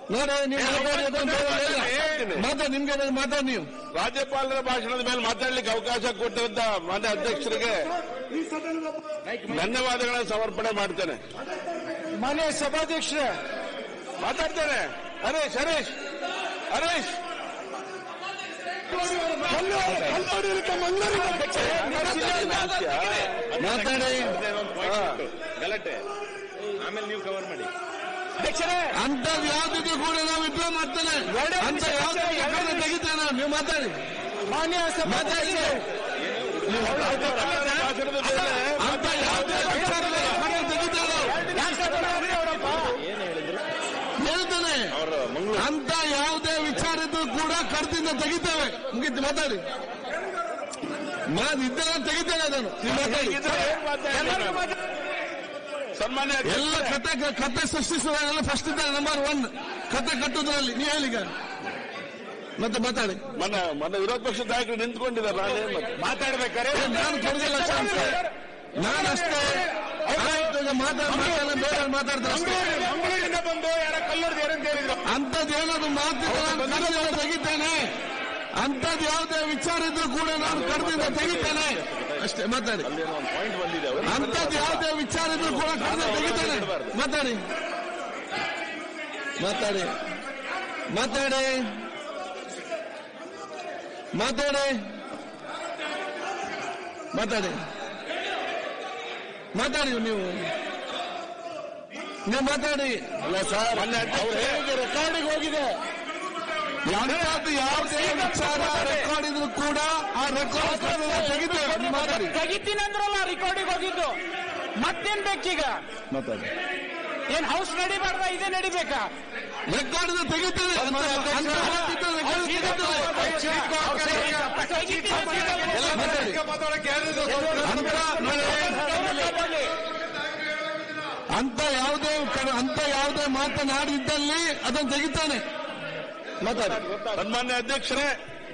ನೋಡಿ ನೀವು ಮಾತಾಡಿ ಅದನ್ನ ಬೇರೆ ಇಲ್ಲ. ಮಾತಾಡಿ ನಿಮ್ಗೆ ಏನಾದ್ರು ಮಾತಾಡಿ ನೀವು ರಾಜ್ಯಪಾಲರ ಭಾಷಣದ ಮೇಲೆ ಮಾತಾಡ್ಲಿಕ್ಕೆ ಅವಕಾಶ ಕೊಟ್ಟಿದ್ದ ಮಾನ್ಯ ಅಧ್ಯಕ್ಷರಿಗೆ ಧನ್ಯವಾದಗಳನ್ನು ಸಮರ್ಪಣೆ ಮಾಡ್ತೇನೆ ಮಾನ್ಯ ಸಭಾಧ್ಯಕ್ಷರೇ ಮಾತಾಡ್ತೇನೆ ಹರೀಶ್ ಹರೀಶ್ ಹರೀಶ್ ಮಾತಾಡಿ ಗಲಾಟೆ ಆಮೇಲೆ ನೀವು ಕವರ್ ಮಾಡಿ ಅಂತದ್ ಯಾವ್ದಿದ್ರು ಕೂಡ ನಾವು ವಿಡ್ರಾ ಮಾಡ್ತೇನೆ ಅಂತ ಯಾವ್ದು ಬೇಕಾದ್ರೆ ತೆಗಿತೇನೆ ನೀವು ಮಾತಾಡಿ ಮಾನ್ಯ ಮಾತಾಡಿ ಭಾಷಣದ ಮೇಲೆ ಅಂತ ಯಾವುದೇ ವಿಚಾರದ ಬೇಕಾದ್ರೆ ತೆಗಿತೇನೆ ಹೇಳ್ತೇನೆ ಅಂತ ಯಾವುದೇ ವಿಚಾರ ಇದ್ರೂ ಕೂಡ ಕಡ್ದಿಂದ ತೆಗಿತೇವೆ ಮುಗಿತು ಮಾತಾಡಿ ಮಾತು ಇದ್ದರೆ ತೆಗಿತೇನೆ ಅದನ್ನು ನೀವು ಮಾತಾಡಿ ಹೀಗಿದ್ರೆ ಏನ್ ಮಾತಾಡ್ತೀರಾ? ಸನ್ಮಾನ್ಯ ಎಲ್ಲ ಅಧ್ಯಕ್ಷರೇ, ಕತೆ ಕತೆ ಸೃಷ್ಟಿಸುವಾಗೆಲ್ಲ ಫಸ್ಟ್ ಇದ್ದಾರೆ ನಂಬರ್ ಒನ್ ಕತೆ ಕಟ್ಟುದ್ರಲ್ಲಿ ನೀವು ಹೇಳೀಗ ಮತ್ತೆ ಮಾತಾಡಿ ಮೊನ್ನೆ ಮೊನ್ನೆ ವಿರೋಧ ಪಕ್ಷದ ನಾಯಕರು ನಿಂತ್ಕೊಂಡಿದ್ದಾರೆ ನಾನೇನ್ ಮತ್ತೆ ಮಾತಾಡ್ಬೇಕಾರೆ ಏ, ನಾನು ಕೊಡುದಿಲ್ಲ ಚಾನ್ಸ್ ನಾನು ಅಷ್ಟೇ ಆಯ್ತು ಈಗ ಮಾತಾಡ ಮಾತಾಡ ಬೇರೆ ಮಾತಾಡ್ತಾರೆ ಅಷ್ಟೇ ಮಂಗಳೂರಿಂದ ಬಂದು ಯಾರ ಕಲ್ಲೂರ್ದು ಏನಂತ ಹೇಳಿದ್ರು ಅಂಥದ್ದು ಏನಾದ್ರು ಮಾತಿದ್ರೆ ನಾನು ಕಡ್ದಿಂದ ತೆಗಿತೇನೆ ಅಂಥದ್ದು ಯಾವುದೇ ವಿಚಾರ ಇದ್ರೂ ಕೂಡ ನಾನು ಕಡ್ದಿಂದ ತೆಗಿತೇನೆ ಅಷ್ಟೇ ಮಾತಾಡಿ ಪಾಯಿಂಟ್ ಬಂದಿದೆ ಅವ್ರು. ಅಂಥದ್ದು ಯಾವುದೇ ವಿಚಾರ ಇದ್ರೂ ಕೂಡ ಕಡ್ದಿಂದ ತೆಗಿತೇನೆ ಮಾತಾಡಿ ಮಾತಾಡಿ ಮಾತಾಡಿ ಮಾತಾಡಿ ಮಾತಾಡಿ ಮಾತಾಡಿ ನೀವು ನೀವು ಮಾತಾಡಿ ಅಲ್ಲ ಸರ್ ಮೊನ್ನೆ ಅವ್ರು ಹೇಳಿದ ರೆಕಾರ್ಡಿಗೆ ಹೋಗಿದೆ ಎಂತದ್ದು ಯಾವುದೇ ವಿಚಾರ ರೆಕಾರ್ಡ್ ಇದ್ರು ಕೂಡ ಆ ರೆಕಾರ್ಡ್ ತೆಗಿತೇವೆ ನೀವು ಮಾತಾಡಿ ತೆಗಿತೀನಂದ್ರಲ್ಲ ರೆಕಾರ್ಡಿಗೆ ಹೋಗಿದ್ದು ಮತ್ತೇನ್ ಬೇಕೀಗ ಮಾತಾಡಿ ಏನ್ ಹೌಸ್ ನಡಿಬಾರ್ದ ಇದೇ ನಡಿಬೇಕಾ ರೆಕಾರ್ಡ್ ತೆಗಿತೇವೆ ಅಂತ- ಅಂತ ಮಾತಿದ್ರೆ record ತೆಗಿತೇವೆ. ಎಲ್ಲ ಮಾತಾಡಿ ಅಂತ ನೋಡಿ, ಅಂತ ಯಾವುದೇ ಕ- ಅಂತ ಯಾವುದೇ ಮಾತನಾಡಿದ್ದಲ್ಲಿ ಅದನ್ನು ತೆಗಿತಾನೆ ಮಾತಾಡಿ ಸನ್ಮಾನ್ಯ ಅಧ್ಯಕ್ಷರೇ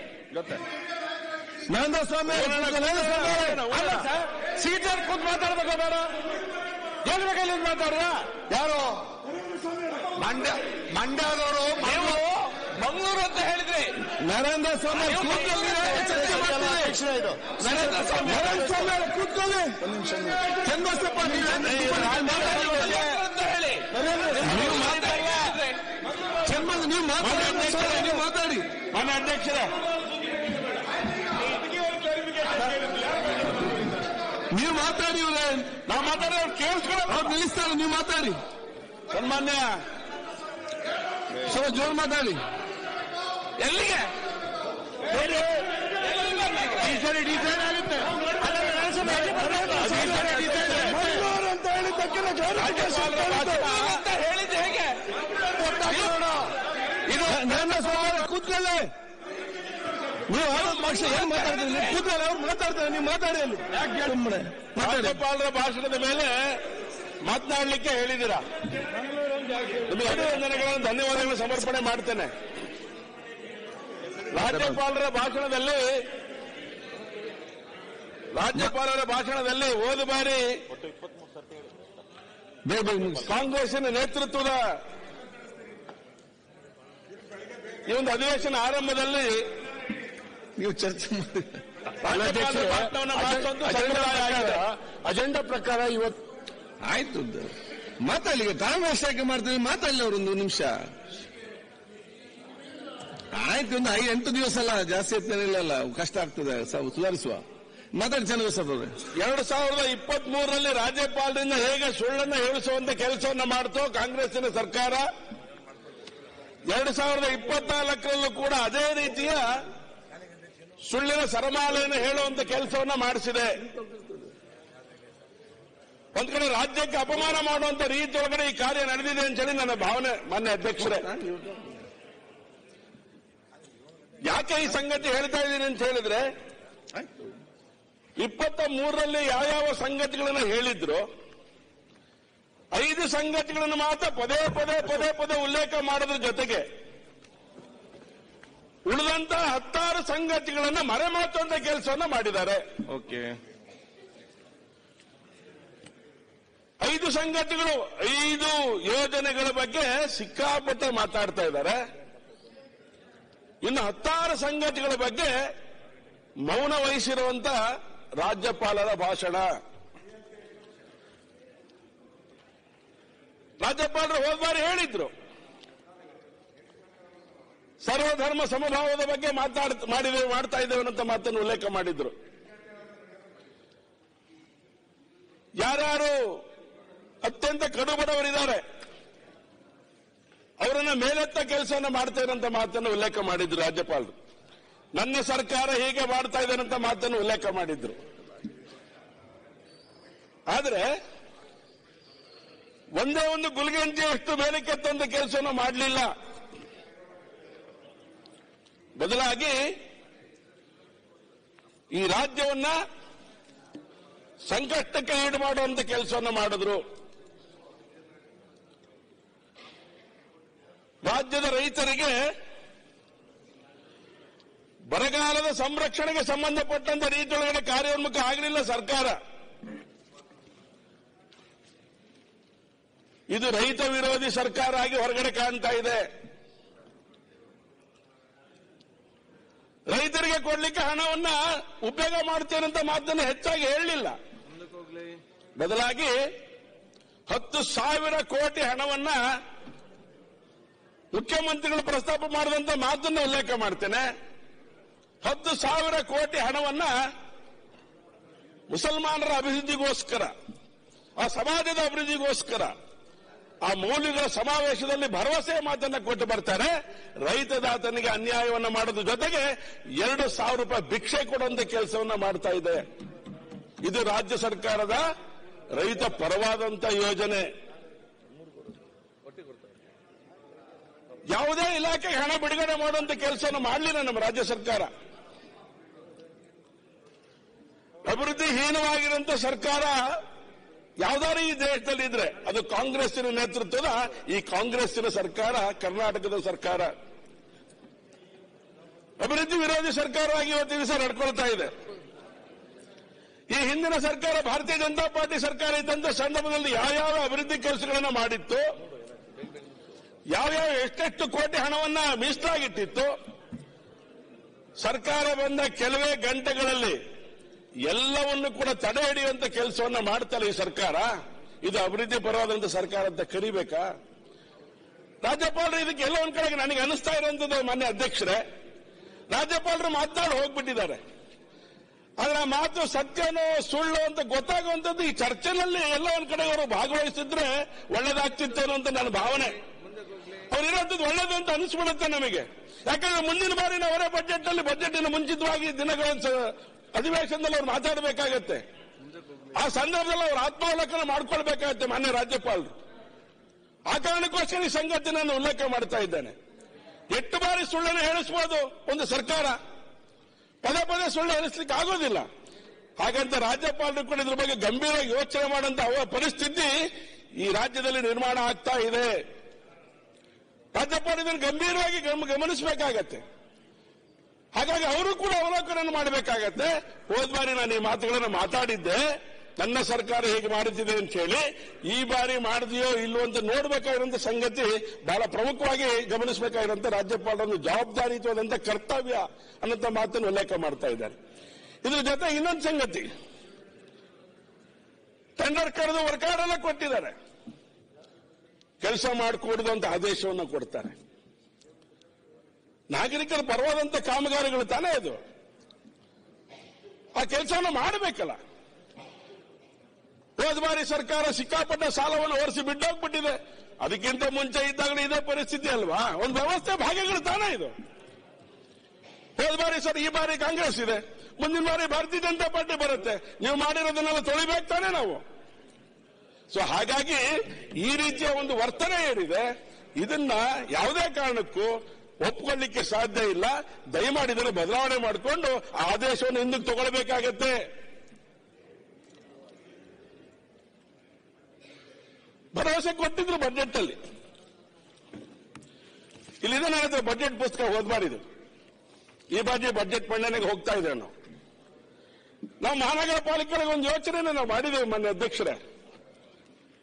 ನರೇಂದ್ರ ಸ್ವಾಮಿ ನರೇಂದ್ರ ಸ್ವಾಮಿ ಅಲ್ಲ ಸರ್ ಸೀಟರ್ ಕೂತ್ ಮಾತಾಡ್ಬೇಕು ಬೇಡ ಹೇಳ್ಬೇಕಲ್ಲಿ ಮಾತಾಡ್ರ ಯಾರು ಮಂಡ್ಯ ಮಂಡ್ಯದವರು ನೀವು ಮಂಗಳೂರು ಅಂತ ಹೇಳಿದ್ರಿ ನರೇಂದ್ರ ಸ್ವಾಮಿ ಕೂತ್ಕೊಳ್ಳಿ, ಚರ್ಚೆ ಮಾಡ್ತೀವಿ. ನರೇಂದ್ರ ಸ್ವಾಮಿ ನರೇಂದ್ರ ಸ್ವಾಮಿ ಅವರು ಕೂತ್ಕೊಳ್ಳಿ ಚಂದ್ರಶಪ್ಪ ನೀವು ಮಾತಾಡಿ ಅಂತ ಹೇಳಿ ನೀವು ಮಾತಾಡಿ ಚಂದ್ರ ನೀವು ಮಾತಾಡಿ ನೀವು ಮಾತಾಡಿ ಮಾನ್ಯ ಅಧ್ಯಕ್ಷರೇ ನೀವು ಮಾತಾಡಿ ಇವ್ರೆ ನಾವು ಮಾತಾಡೋರು ಕೇಳಿಸ್ಕೊಳ್ಳೋ ಅವ್ರು ನಿಲ್ಲಿಸ್ತಾರೆ ನೀವು ಮಾತಾಡಿ ಸನ್ಮಾನ್ಯ ಸ್ವಲ್ಪ ಜೋರು ಮಾತಾಡಿ ಎಲ್ಲಿಗೆ ಈ ಸರಿ ಡಿಸೈನ್ ಆಗುತ್ತೆ ಮಂಗಳೂರು ಅಂತ ಹೇಳಿದ್ದಕ್ಕೆ ಅಂತ ಹೇಳಿದ್ದು ಹೇಗೆ ಇದು ನರೇಂದ್ರ ಸ್ವಾಮಿ ಅವರು ಕೂತ್ಕೊಳ್ಳಿ ನೀವು ಆರೋಪ ಪಕ್ಷ ಏನ್ ಮಾತಾಡ್ತೀರಿ ನೀವು ಕೂತ್ಕೊಳ್ಳಿ ಅವ್ರು ಮಾತಾಡ್ತಾರೆ ನೀವು ಮಾತಾಡಿ ಅಲ್ಲಿ ಯಾಕೆ ಸುಮ್ಮನೆ ಮಾತಾಡಿ ರಾಜ್ಯಪಾಲರ ಭಾಷಣದ ಮೇಲೆ ಮಾತನಾಡಲಿಕ್ಕೆ ಹೇಳಿದ್ದೀರಾ ನಿಮಗೆ ಅಭಿನಂದನೆಗಳನ್ನು ಧನ್ಯವಾದಗಳನ್ನು ಸಮರ್ಪಣೆ ಮಾಡ್ತೇನೆ ರಾಜ್ಯಪಾಲರ ಭಾಷಣದಲ್ಲಿ ರಾಜ್ಯಪಾಲರ ಭಾಷಣದಲ್ಲಿ ಹೋದ ಬಾರಿ ಬೇಗ ಬೇಗ ಮುಗಿಸಿ ಕಾಂಗ್ರೆಸ್ಸಿನ ನೇತೃತ್ವದ ಈ ಒಂದು ಅಧಿವೇಶನ ಆರಂಭದಲ್ಲಿ ನೀವು ಚರ್ಚೆ ಮಾಡಿ ರಾಜ್ಯಪಾಲರ ಭಾಷಣವನ್ನು ಮಾಡುವಂತ ಸಂಪ್ರದಾಯ ಆಗಿದೆ ಅಜೆಂಡಾ ಪ್ರಕಾರ ಇವತ್ತು ಆಯ್ತು ಮಾತಾಡಿ ಈಗ ಟೈಮ್ ವೇಸ್ಟ್ ಯಾಕೆ ಮಾಡ್ತೀವಿ ಮಾತಾಡಲಿ ಅವ್ರು ಒಂದು ನಿಮಿಷ ಆಯ್ತು ಒಂದು ಐದು ಎಂಟು ದಿವಸ ಅಲ್ಲ ಜಾಸ್ತಿ ಹೊತ್ತೇನಿಲ್ಲ ಕಷ್ಟ ಆಗ್ತದೆ ಸ- ಸುಧಾರಿಸುವ ಮಾತಾಡಿ ಚನ್ನಬಸಪ್ಪ ಅವ್ರೆ ಎರಡು ಸಾವಿರದ ಇಪ್ಪತ್ತ್ ಮೂರರಲ್ಲಿ ರಾಜ್ಯಪಾಲರಿಂದ ಹೇಗೆ ಸುಳ್ಳನ್ನು ಹೇಳಿಸುವಂತ ಕೆಲಸವನ್ನು ಮಾಡ್ತೋ ಕಾಂಗ್ರೆಸ್ಸಿನ ಸರ್ಕಾರ ಎರಡು ಸಾವಿರದ ಇಪ್ಪತ್ನಾಲ್ಕರಲ್ಲೂ ಕೂಡ ಅದೇ ರೀತಿಯ ಸುಳ್ಳಿನ ಸರಮಾಲೆಯನ್ನು ಹೇಳುವಂತ ಕೆಲಸವನ್ನ ಮಾಡಿಸಿದೆ ಒಂದ್ ಕಡೆ ರಾಜ್ಯಕ್ಕೆ ಅಪಮಾನ ಮಾಡುವಂತ ರೀತಿ ಒಳಗಡೆ ಈ ಕಾರ್ಯ ನಡೆದಿದೆ ಅಂತ ಹೇಳಿ ನನ್ನ ಭಾವನೆ ಮಾನ್ಯ ಅಧ್ಯಕ್ಷರೇ ಯಾಕೆ ಈ ಸಂಗತಿ ಹೇಳ್ತಾ ಇದ್ದೀನಿ ಅಂತ ಹೇಳಿದ್ರೆ ಇಪ್ಪತ್ತ ಮೂರರಲ್ಲಿ ಯಾವ್ಯಾವ ಸಂಗತಿಗಳನ್ನು ಹೇಳಿದ್ರು ಐದು ಸಂಗತಿಗಳನ್ನು ಮಾತ್ರ ಪದೇ ಪದೇ ಪದೇ ಪದೇ ಉಲ್ಲೇಖ ಮಾಡೋದ್ರ ಜೊತೆಗೆ ಉಳಿದಂತ ಹತ್ತಾರು ಸಂಗತಿಗಳನ್ನ ಮರೆಮಾಚುವಂತ ಕೆಲಸವನ್ನ ಮಾಡಿದ್ದಾರೆ ಓಕೆ ಐದು ಸಂಗತಿಗಳು ಐದು ಯೋಜನೆಗಳ ಬಗ್ಗೆ ಸಿಕ್ಕಾಪಟ್ಟೆ ಮಾತಾಡ್ತಾ ಇದ್ದಾರೆ ಇನ್ನು ಹತ್ತಾರು ಸಂಗತಿಗಳ ಬಗ್ಗೆ ಮೌನ ವಹಿಸಿರುವಂತ ರಾಜ್ಯಪಾಲರ ಭಾಷಣ ರಾಜ್ಯಪಾಲರು ಹೋದ ಬಾರಿ ಹೇಳಿದ್ರು ಸರ್ವಧರ್ಮ ಸಮಭಾವದ ಬಗ್ಗೆ ಮಾತಾಡ್ ಮಾಡಿದ್ದೇವೆ ಮಾಡ್ತಾ ಇದ್ದೇವೆ ಅಂತ ಮಾತನ್ನು ಉಲ್ಲೇಖ ಮಾಡಿದ್ರು ಯಾರ್ಯಾರು ಅತ್ಯಂತ ಕಡುಬಡವರಿದ್ದಾರೆ ಅವರನ್ನ ಮೇಲೆತ್ತ ಕೆಲಸವನ್ನ ಮಾಡ್ತೇನೆ ಅಂತ ಮಾತನ್ನು ಉಲ್ಲೇಖ ಮಾಡಿದ್ರು ರಾಜ್ಯಪಾಲರು ನನ್ನ ಸರ್ಕಾರ ಹೀಗೆ ಮಾಡ್ತಾ ಇದ್ದೇನೆ ಅಂತ ಮಾತನ್ನು ಉಲ್ಲೇಖ ಮಾಡಿದ್ರು ಆದ್ರೆ ಒಂದೇ ಒಂದು ಗುಲ್ಗಂಜಿಯಷ್ಟು ಮೇಲಕ್ಕೆ ತಂದ ಕೆಲಸವನ್ನು ಮಾಡಲಿಲ್ಲ ಬದಲಾಗಿ ಈ ರಾಜ್ಯವನ್ನ ಸಂಕಷ್ಟಕ್ಕೆ ಈಡು ಮಾಡುವಂತ ಕೆಲಸವನ್ನು ಮಾಡಿದ್ರು ರಾಜ್ಯದ ರೈತರಿಗೆ ಬರಗಾಲದ ಸಂರಕ್ಷಣೆಗೆ ಸಂಬಂಧಪಟ್ಟಂತ ರೀತಿಯೊಳಗಡೆ ಕಾರ್ಯೋನ್ಮುಖ ಆಗಲಿಲ್ಲ ಸರ್ಕಾರ ಇದು ರೈತ ವಿರೋಧಿ ಸರ್ಕಾರ ಆಗಿ ಹೊರಗಡೆ ಕಾಣ್ತಾ ಇದೆ ರೈತರಿಗೆ ಕೊಡ್ಲಿಕ್ಕೆ ಹಣವನ್ನ ಉಪಯೋಗ ಮಾಡ್ತೇನೆ ಅಂತ ಮಾತನ್ನು ಹೆಚ್ಚಾಗಿ ಹೇಳಲಿಲ್ಲ ಬದಲಾಗಿ ಹತ್ತು ಸಾವಿರ ಕೋಟಿ ಹಣವನ್ನ ಮುಖ್ಯಮಂತ್ರಿಗಳು ಪ್ರಸ್ತಾಪ ಮಾಡಿದಂತ ಮಾತನ್ನು ಉಲ್ಲೇಖ ಮಾಡ್ತೇನೆ ಹತ್ತು ಸಾವಿರ ಕೋಟಿ ಹಣವನ್ನ ಮುಸಲ್ಮಾನರ ಅಭಿವೃದ್ಧಿಗೋಸ್ಕರ ಆ ಸಮಾಜದ ಅಭಿವೃದ್ಧಿಗೋಸ್ಕರ ಆ ಮೌಲ್ಯಗಳ ಸಮಾವೇಶದಲ್ಲಿ ಭರವಸೆ ಮಾತನ್ನ ಕೊಟ್ಟು ಬರ್ತಾರೆ ರೈತದಾತನಿಗೆ ಅನ್ಯಾಯವನ್ನ ಮಾಡೋದ್ರ ಜೊತೆಗೆ ಎರಡು ಸಾವಿರ ರೂಪಾಯಿ ಭಿಕ್ಷೆ ಕೊಡುವಂತ ಕೆಲಸವನ್ನ ಮಾಡ್ತಾ ಇದೆ ಇದು ರಾಜ್ಯ ಸರ್ಕಾರದ ರೈತ ಪರವಾದಂತ ಯೋಜನೆ ಯಾವುದೇ ಇಲಾಖೆಗೆ ಹಣ ಬಿಡುಗಡೆ ಮಾಡುವಂತ ಕೆಲಸವನ್ನು ಮಾಡಲಿಲ್ಲ ನಮ್ಮ ರಾಜ್ಯ ಸರ್ಕಾರ ಅಭಿವೃದ್ಧಿ ಹೀನವಾಗಿರುವಂತ ಸರ್ಕಾರ ಯಾವ್ದಾರು ಈ ದೇಶದಲ್ಲಿ ಇದ್ರೆ ಅದು ಕಾಂಗ್ರೆಸ್ಸಿನ ನೇತೃತ್ವದ ಈ ಕಾಂಗ್ರೆಸ್ಸಿನ ಸರ್ಕಾರ ಕರ್ನಾಟಕದ ಸರ್ಕಾರ ಅಭಿವೃದ್ಧಿ ವಿರೋಧಿ ಸರ್ಕಾರವಾಗಿ ಇವತ್ತು ದಿವಸ ನಡ್ಕೊಳ್ತಾ ಇದೆ ಈ ಹಿಂದಿನ ಸರ್ಕಾರ ಭಾರತೀಯ ಜನತಾ ಪಾರ್ಟಿ ಸರ್ಕಾರ ಇದ್ದಂತ ಸಂದರ್ಭದಲ್ಲಿ ಯಾವ್ಯಾವ ಅಭಿವೃದ್ಧಿ ಕೆಲಸಗಳನ್ನ ಮಾಡಿತ್ತು ಯಾವ್ಯಾವ ಎಷ್ಟೆಷ್ಟು ಕೋಟಿ ಹಣವನ್ನ ಮೀಸಲಾಗಿಟ್ಟಿತ್ತು ಸರ್ಕಾರ ಬಂದ ಕೆಲವೇ ಗಂಟೆಗಳಲ್ಲಿ ಎಲ್ಲವನ್ನು ಕೂಡ ತಡೆ ಹಿಡಿಯುವಂತ ಕೆಲಸವನ್ನ ಮಾಡ್ತಾರೆ ಈ ಸರ್ಕಾರ ಇದು ಅಭಿವೃದ್ಧಿ ಪರವಾದಂತ ಸರ್ಕಾರ ಅಂತ ಕರಿಬೇಕಾ ರಾಜ್ಯಪಾಲರು ಇದಕ್ಕೆ ಎಲ್ಲ ಒಂದ್ ಕಡೆಗೆ ನನಗೆ ಅನಿಸ್ತಾ ಇರುವಂತದ್ದು ಮಾನ್ಯ ಅಧ್ಯಕ್ಷರೇ ರಾಜ್ಯಪಾಲರು ಮಾತನಾಡಿ ಹೋಗ್ಬಿಟ್ಟಿದ್ದಾರೆ ಆದ್ರೆ ಆ ಮಾತು ಸತ್ಯನೋ ಸುಳ್ಳು ಅಂತ ಗೊತ್ತಾಗುವಂತದ್ದು ಈ ಚರ್ಚೆನಲ್ಲಿ ಎಲ್ಲ ಒಂದ್ ಕಡೆ ಅವರು ಭಾಗವಹಿಸಿದ್ರೆ ಒಳ್ಳೇದಾಗ್ತಿತ್ತೇನೋ ಅಂತ ನನ್ನ ಭಾವನೆ ಅವ್ರು ಇರೋಂಥದ್ದು ಒಳ್ಳೇದು ಅಂತ ಅನಿಸ್ಬಿಡುತ್ತೆ ನಮಗೆ ಯಾಕಂದ್ರೆ ಮುಂದಿನ ಬಾರಿ ಅವರೇ ಬಜೆಟ್ ನಲ್ಲಿ ಬಜೆಟಿನ ಮುಂಚಿತವಾಗಿ ದಿನಗಳ ಸ- ಅಧಿವೇಶನದಲ್ಲಿ ಅವ್ರು ಮಾತಾಡಬೇಕಾಗತ್ತೆ ಆ ಸಂದರ್ಭದಲ್ಲಿ ಅವ್ರು ಆತ್ಮಾವಲೋಕನ ಮಾಡ್ಕೊಳ್ಬೇಕಾಗತ್ತೆ ಮಾನ್ಯ ರಾಜ್ಯಪಾಲರು ಆ ಕಾರಣಕ್ಕೋಸ್ಕರ ಈ ಸಂಗತಿ ನಾನು ಉಲ್ಲೇಖ ಮಾಡ್ತಾ ಇದ್ದೇನೆ ಎಷ್ಟು ಬಾರಿ ಸುಳ್ಳನ್ನು ಹೇಳಿಸ್ಬೋದು ಒಂದು ಸರ್ಕಾರ ಪದೇ ಪದೇ ಸುಳ್ಳು ಹೇಳಿಸ್ಲಿಕ್ಕೆ ಆಗೋದಿಲ್ಲ ಹಾಗಂತ ರಾಜ್ಯಪಾಲರು ಕೂಡ ಇದ್ರ ಬಗ್ಗೆ ಗಂಭೀರವಾಗಿ ಯೋಚನೆ ಮಾಡುವಂತ ಅವರ ಪರಿಸ್ಥಿತಿ ಈ ರಾಜ್ಯದಲ್ಲಿ ನಿರ್ಮಾಣ ಆಗ್ತಾ ಇದೆ ರಾಜ್ಯಪಾಲ ಇದನ್ನು ಗಂಭೀರವಾಗಿ ಗಮ- ಗಮನಿಸಬೇಕಾಗತ್ತೆ ಹಾಗಾಗಿ ಅವರು ಕೂಡ ಅವಲೋಕನ ಮಾಡಬೇಕಾಗತ್ತೆ ಹೋದ ಬಾರಿ ನಾನು ಈ ಮಾತುಗಳನ್ನು ಮಾತಾಡಿದ್ದೆ ನನ್ನ ಸರ್ಕಾರ ಹೇಗೆ ಮಾಡುತ್ತಿದೆ ಅಂತ ಹೇಳಿ ಈ ಬಾರಿ ಮಾಡಿದೆಯೋ ಇಲ್ಲೋ ಅಂತ ನೋಡಬೇಕಾಗಿರುವಂತ ಸಂಗತಿ ಬಹಳ ಪ್ರಮುಖವಾಗಿ ಗಮನಿಸಬೇಕಾಗಿರುವಂತ ರಾಜ್ಯಪಾಲರನ್ನು ಜವಾಬ್ದಾರಿಯುತವಾದಂತ ಕರ್ತವ್ಯ ಅನ್ನೋಂಥ ಮಾತನ್ನು ಉಲ್ಲೇಖ ಮಾಡ್ತಾ ಇದ್ದಾರೆ ಇದ್ರ ಜೊತೆ ಇನ್ನೊಂದು ಸಂಗತಿ ಟೆಂಡರ್ ಕರೆದು ವರ್ಕಾಡೆಲ್ಲ ಕೊಟ್ಟಿದ್ದಾರೆ ಕೆಲಸ ಮಾಡಿಕೊಡುದು ಅಂತ ಆದೇಶವನ್ನು ಕೊಡ್ತಾರೆ ನಾಗರಿಕರ ಪರವಾದಂತ ಕಾಮಗಾರಿಗಳು ತಾನೇ ಅದು ಆ ಕೆಲಸವನ್ನು ಮಾಡಬೇಕಲ್ಲ ಹೋದ ಬಾರಿ ಸರ್ಕಾರ ಸಿಕ್ಕಾಪಟ್ಟ ಸಾಲವನ್ನು ಹೊರಿಸಿ ಬಿಟ್ಟೋಗ್ಬಿಟ್ಟಿದೆ ಅದಕ್ಕಿಂತ ಮುಂಚೆ ಇದ್ದಾಗಲೂ ಇದೇ ಪರಿಸ್ಥಿತಿ ಅಲ್ವಾ ಒಂದು ವ್ಯವಸ್ಥೆ ಭಾಗ್ಯಗಳು ತಾನೇ ಇದು ಹೋದ ಬಾರಿ ಸರ್ ಈ ಬಾರಿ ಕಾಂಗ್ರೆಸ್ ಇದೆ ಮುಂದಿನ ಬಾರಿ ಭಾರತೀಯ ಜನತಾ ಪಾರ್ಟಿ ಬರುತ್ತೆ ನೀವು ಮಾಡಿರೋದನ್ನೆಲ್ಲ ತೊಳಿಬೇಕು ತಾನೇ ನಾವು ಸೊ ಹಾಗಾಗಿ ಈ ರೀತಿಯ ಒಂದು ವರ್ತನೆ ಏನಿದೆ ಇದನ್ನ ಯಾವುದೇ ಕಾರಣಕ್ಕೂ ಒಪ್ಕೊಳ್ಳಿಕ್ಕೆ ಸಾಧ್ಯ ಇಲ್ಲ ದಯಮಾಡಿ ಇದನ್ನು ಬದಲಾವಣೆ ಮಾಡಿಕೊಂಡು ಆ ಆದೇಶವನ್ನು ಹಿಂದಕ್ಕೆ ತಗೊಳ್ಬೇಕಾಗತ್ತೆ ಭರವಸೆ ಕೊಟ್ಟಿದ್ರು ಬಜೆಟ್ ಅಲ್ಲಿ ಇಲ್ಲಿದೆ ನನ್ನ ಹತ್ರ ಬಜೆಟ್ ಪುಸ್ತಕ ಓದ್ಬಾರಿದು ಈ ಬಾರಿ ಬಜೆಟ್ ಮಂಡನೆಗೆ ಹೋಗ್ತಾ ಇದ್ದೇವೆ ನಾವು ನಾವು ಮಹಾನಗರ ಪಾಲಿಕೆಗಳಿಗೆ ಒಂದು ಯೋಚನೆ ನಾವು ಮಾಡಿದ್ದೇವೆ ಮೊನ್ನೆ ಅಧ್ಯಕ್ಷರೇ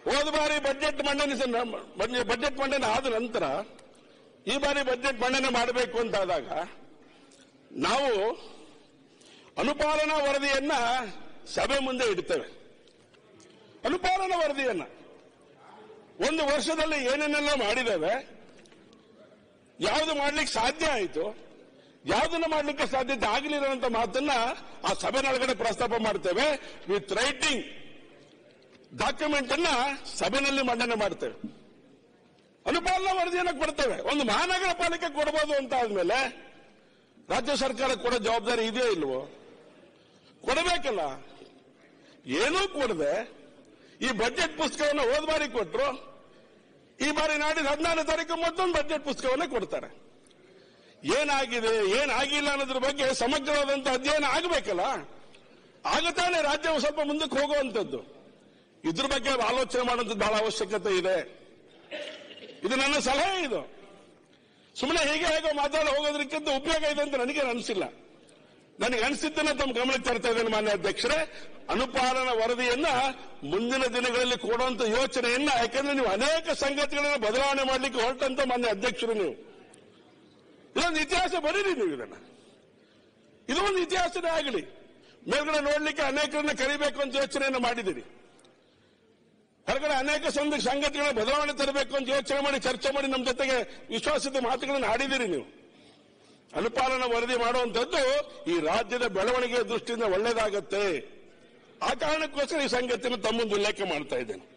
ಹೋದ ಬಾರಿ ಬಜೆಟ್ ಮಂಡನೆ ಬಜೆಟ್ ಮಂಡನೆ ಆದ ನಂತರ ಈ ಬಾರಿ ಬಜೆಟ್ ಮಂಡನೆ ಮಾಡಬೇಕು ಅಂತಾದಾಗ ನಾವು ಅನುಪಾಲನಾ ವರದಿಯನ್ನ ಸಭೆ ಮುಂದೆ ಇಡ್ತೇವೆ ಅನುಪಾಲನಾ ವರದಿಯನ್ನ ಒಂದು ವರ್ಷದಲ್ಲಿ ಏನೇನೆಲ್ಲ ಮಾಡಿದ್ದೇವೆ ಯಾವುದು ಮಾಡ್ಲಿಕ್ಕೆ ಸಾಧ್ಯ ಆಯಿತು ಯಾವುದನ್ನ ಮಾಡ್ಲಿಕ್ಕೆ ಸಾಧ್ಯತೆ ಆಗಲಿಲ್ಲ ಅಂತ ಮಾತನ್ನ ಆ ಸಭೆನೊಳಗಡೆ ಪ್ರಸ್ತಾಪ ಮಾಡ್ತೇವೆ ವಿತ್ ರೈಟಿಂಗ್ ಡಾಕ್ಯುಮೆಂಟ್ ಅನ್ನ ಸಭೆಯಲ್ಲಿ ಮಂಡನೆ ಮಾಡ್ತೇವೆ ಅನುಪಾಲನಾ ವರದಿಯನ್ನು ಕೊಡ್ತೇವೆ ಒಂದು ಮಹಾನಗರ ಪಾಲಿಕೆ ಕೊಡಬಹುದು ಅಂತ ಆದ್ಮೇಲೆ ರಾಜ್ಯ ಸರ್ಕಾರ ಕೊಡೋ ಜವಾಬ್ದಾರಿ ಇದೆಯೋ ಇಲ್ವೋ ಕೊಡಬೇಕಲ್ಲ ಏನೂ ಕೊಡದೆ ಈ ಬಜೆಟ್ ಪುಸ್ತಕವನ್ನು ಹೋದ ಬಾರಿ ಕೊಟ್ಟರು ಈ ಬಾರಿ ನಾಡಿದ ಹದಿನಾರನೇ ತಾರೀಕು ಮತ್ತೊಂದು ಬಜೆಟ್ ಪುಸ್ತಕವನ್ನೇ ಕೊಡ್ತಾರೆ ಏನಾಗಿದೆ ಏನಾಗಿಲ್ಲ ಅನ್ನೋದ್ರ ಬಗ್ಗೆ ಸಮಗ್ರವಾದಂತ ಅಧ್ಯಯನ ಆಗಬೇಕಲ್ಲ ಆಗತಾನೆ ರಾಜ್ಯವು ಸ್ವಲ್ಪ ಮುಂದಕ್ಕೆ ಹೋಗುವಂಥದ್ದು ಇದ್ರ ಬಗ್ಗೆ ಆಲೋಚನೆ ಮಾಡುವಂಥದ್ದು ಬಹಳ ಅವಶ್ಯಕತೆ ಇದೆ ಇದು ನನ್ನ ಸಲಹೆ ಇದು ಸುಮ್ಮನೆ ಹೀಗೆ ಹೇಗೋ ಮಾತಾಡಿ ಹೋಗೋದಕ್ಕಿಂತ ಉಪಯೋಗ ಇದೆ ಅಂತ ನನಗೆ ಅನಿಸಿಲ್ಲ ನನಗೆ ಅನಿಸಿದ್ದನ್ನ ತಮ್ಮ ಗಮನಕ್ಕೆ ತರ್ತಾ ಇದ್ದೇನೆ ಮಾನ್ಯ ಅಧ್ಯಕ್ಷರೇ ಅನುಪಾಲನಾ ವರದಿಯನ್ನ ಮುಂದಿನ ದಿನಗಳಲ್ಲಿ ಕೊಡುವಂತ ಯೋಚನೆಯನ್ನ ಯಾಕಂದ್ರೆ ನೀವು ಅನೇಕ ಸಂಗತಿಗಳನ್ನ ಬದಲಾವಣೆ ಮಾಡಲಿಕ್ಕೆ ಹೊರಟಂತ ಮಾನ್ಯ ಅಧ್ಯಕ್ಷರು ನೀವು ಇದೊಂದು ಇತಿಹಾಸ ಬರೀರಿ ನೀವು ಇದನ್ನ ಇದು ಒಂದು ಇತಿಹಾಸನೇ ಆಗಲಿ ಮೇಲ್ಗಡೆ ನೋಡ್ಲಿಕ್ಕೆ ಅನೇಕರನ್ನ ಕರಿಬೇಕು ಅಂತ ಯೋಚನೆಯನ್ನು ಮಾಡಿದಿರಿ ಹೊರಗಡೆ ಅನೇಕ ಸಂದ ಸಂಗತಿಗಳ ಬದಲಾವಣೆ ತರಬೇಕು ಅಂತ ಯೋಚನೆ ಮಾಡಿ ಚರ್ಚೆ ಮಾಡಿ ನಮ್ಮ ಜೊತೆಗೆ ವಿಶ್ವಾಸದ ಮಾತುಗಳನ್ನು ಆಡಿದಿರಿ ನೀವು ಅನುಪಾಲನಾ ವರದಿ ಮಾಡುವಂಥದ್ದು ಈ ರಾಜ್ಯದ ಬೆಳವಣಿಗೆಯ ದೃಷ್ಟಿಯಿಂದ ಒಳ್ಳೆಯದಾಗತ್ತೆ ಆ ಕಾರಣಕ್ಕೋಸ್ಕರ ಈ ಸಂಗತಿಯನ್ನು ತಮ್ಮ ಮುಂದೆ ಉಲ್ಲೇಖ ಮಾಡ್ತಾ ಇದ್ದೇನೆ